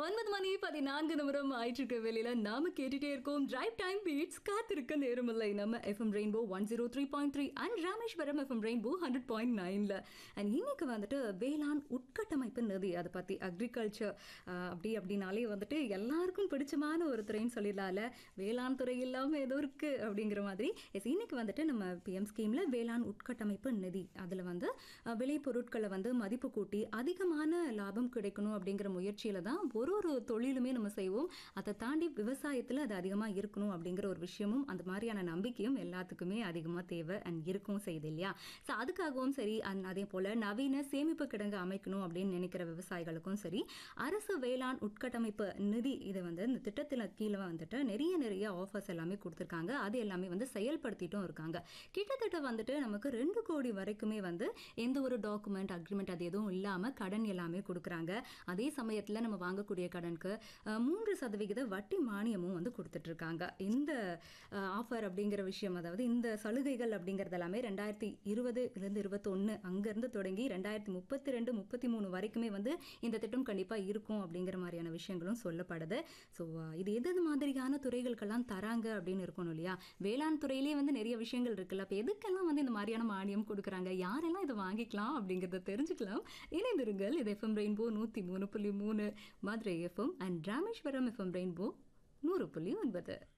ஒன்பது மணி பதினான்கு நிமிடம் ஆயிட்டு இருக்க வேலையில நாம கேட்டுட்டே இருக்கோம் டிரைவ் டைம் பீட்ஸ் காத்திருக்க நேரமில்லை நம்ம FM rainbow one zero three point three and Rameswaram FM rainbow hundred point நைன்ல அண்ட் இன்னைக்கு வந்துட்டு வேளாண் உட்கட்டமைப்பு நிதி அதை பத்தி அக்ரிகல்ச்சர் அப்படி அப்படின்னாலே வந்துட்டு எல்லாருக்கும் பிடிச்சமான ஒரு துறைன்னு சொல்லிடலாம்ல வேளாண் துறை இல்லாம ஏதோ இருக்கு அப்படிங்கிற மாதிரி எஸ் இன்னைக்கு வந்துட்டு நம்ம பிஎம் ஸ்கீம்ல வேளாண் உட்கட்டமைப்பு நிதி அதுல வந்து அஹ், விளைபொருட்களை வந்து மதிப்பு கூட்டி அதிகமான லாபம் கிடைக்கணும் அப்படிங்கிற முயற்சியில தான் ஒரு ஒரு தொழிலுமே நம்ம செய்வோம் அதை தாண்டி விவசாயத்துல அது அதிகமா இருக்கணும் அப்படிங்கிற ஒரு விஷயமும் அந்த மாதிரியான நம்பிக்கையும் எல்லாத்துக்குமே அதிகமா தேவை அண்ட் இருக்கும் செய்யுது இல்லையா ஸோ அதுக்காகவும் சரி and அதே போல நவீன சேமிப்பு கிடங்கு அமைக்கணும் அப்படின்னு நினைக்கிற விவசாயிகளுக்கும் சரி அரசு வேளாண் உட்கட்டமைப்பு நிதி இது வந்து இந்த திட்டத்தில் கீழே வந்துட்டு நிறைய நிறைய ஆஃபர்ஸ் எல்லாமே கொடுத்துருக்காங்க அது எல்லாமே வந்து செயல்படுத்திட்டும் இருக்காங்க கிட்டத்தட்ட வந்துட்டு நமக்கு ரெண்டு கோடி வரைக்குமே வந்து எந்த ஒரு டாக்குமெண்ட் அக்ரிமெண்ட் அது எதுவும் இல்லாமல் கடன் எல்லாமே கொடுக்குறாங்க அதே சமயத்தில் நம்ம வாங்கக்கூடிய கடனுக்கு அஹ், மூன்று சதவிகித வட்டி மானியமும் வந்து கொடுத்துட்டு இருக்காங்க இந்த ஆஃபர் அப்படிங்கிற விஷயம் அதாவது இந்த சலுகைகள் அப்படிங்கிறது எல்லாமே ரெண்டாயிரத்தி இருபதுலேருந்து இருபத்தொன்று அங்கேருந்து தொடங்கி ரெண்டாயிரத்தி முப்பத்தி ரெண்டு முப்பத்தி மூணு வரைக்குமே வந்து இந்த திட்டம் கண்டிப்பாக இருக்கும் அப்படிங்கிற மாதிரியான விஷயங்களும் சொல்லப்படுது ஸோ இது எது எது மாதிரியான துறைகளுக்கெல்லாம் தராங்க அப்படின்னு இருக்கணும் இல்லையா வேளாண் துறையிலேயே வந்து நிறைய விஷயங்கள் இருக்குல்ல அப்போ எதுக்கெல்லாம் வந்து இந்த மாதிரியான மானியம் கொடுக்குறாங்க யாரெல்லாம் இதை வாங்கிக்கலாம் அப்படிங்கிறத தெரிஞ்சுக்கலாம் இணைந்திருங்கள் இது எஃப்எம் ரெயின்போ நூற்றி மூணு புள்ளி மூணு Madurai FM and Rameswaram FM rainbow நூறு புள்ளி ஒன்பது